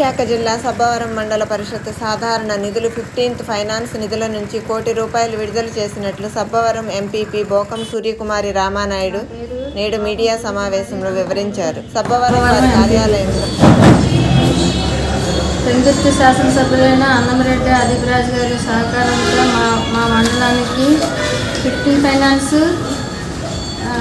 విశాఖ జిల్లా సబ్బవరం మండల పరిషత్ సాధారణ నిధులు ఫిఫ్టీన్త్ ఫైనాన్స్ నిధుల నుంచి కోటి రూపాయలు విడుదల చేసినట్లు సబ్బవరం ఎంపీపీ బోకం సూర్యకుమారి రామానాయుడు నేడు మీడియా సమావేశంలో వివరించారు సబ్బవరం వారి కార్యాలయంలో పెందుర్తి శాసనసభ్యులైన అన్నమరెడ్డి అదిపురాజు గారి సహకారంతో మా మా మండలానికి ఫిఫ్టీ ఫైనాన్స్ ఆ,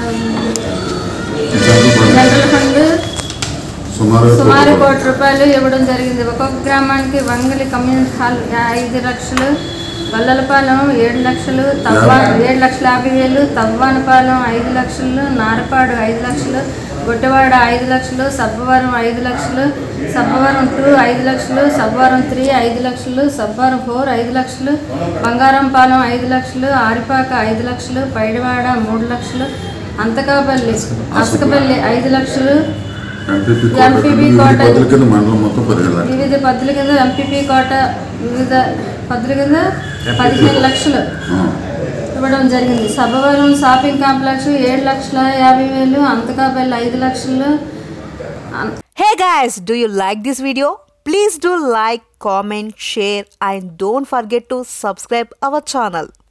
జనరల్ ఫండ్ సుమారు సుమారు కోటి రూపాయలు ఇవ్వడం జరిగింది ఒక్కొక్క గ్రామానికి వంగలి కమ్యూనిటీ హాల్ ఐదు లక్షలు గొల్లలపాలెం ఏడు లక్షలు తవ్వా ఏడు లక్షల యాభై వేలు తవ్వానపాలెం ఐదు లక్షలు నారపాడు ఐదు లక్షలు గొట్టవాడ ఐదు లక్షలు సబ్బవరం ఐదు లక్షలు సబ్బవరం టూ ఐదు లక్షలు సబ్బవరం త్రీ ఐదు లక్షలు సబ్బవరం ఫోర్ ఐదు లక్షలు బంగారంపాలెం ఐదు లక్షలు ఆరిపాక ఐదు లక్షలు పైడివాడ మూడు లక్షలు అంతకాపల్లి అసకపల్లి ఐదు లక్షలు ఎంపీపీ ఎంపీపీ కోట కోట. పదుల కింద మండలం మొత్తం పదిహేను లక్షలు వివిధ పద్ధతుల కింద ఎంపీపీ కోట వివిధ పద్ధతుల కింద పదిహేను లక్షలు ఆ. ఇవ్వడం జరిగింది సభవరం షాపింగ్ కాంప్లెక్స్ ఏడు లక్షల యాభై వేలు అంతకాపల్లి ఐదు లక్షలు అం- Hey guys, do you like this video? Please do like, comment, share and don't forget to subscribe our channel.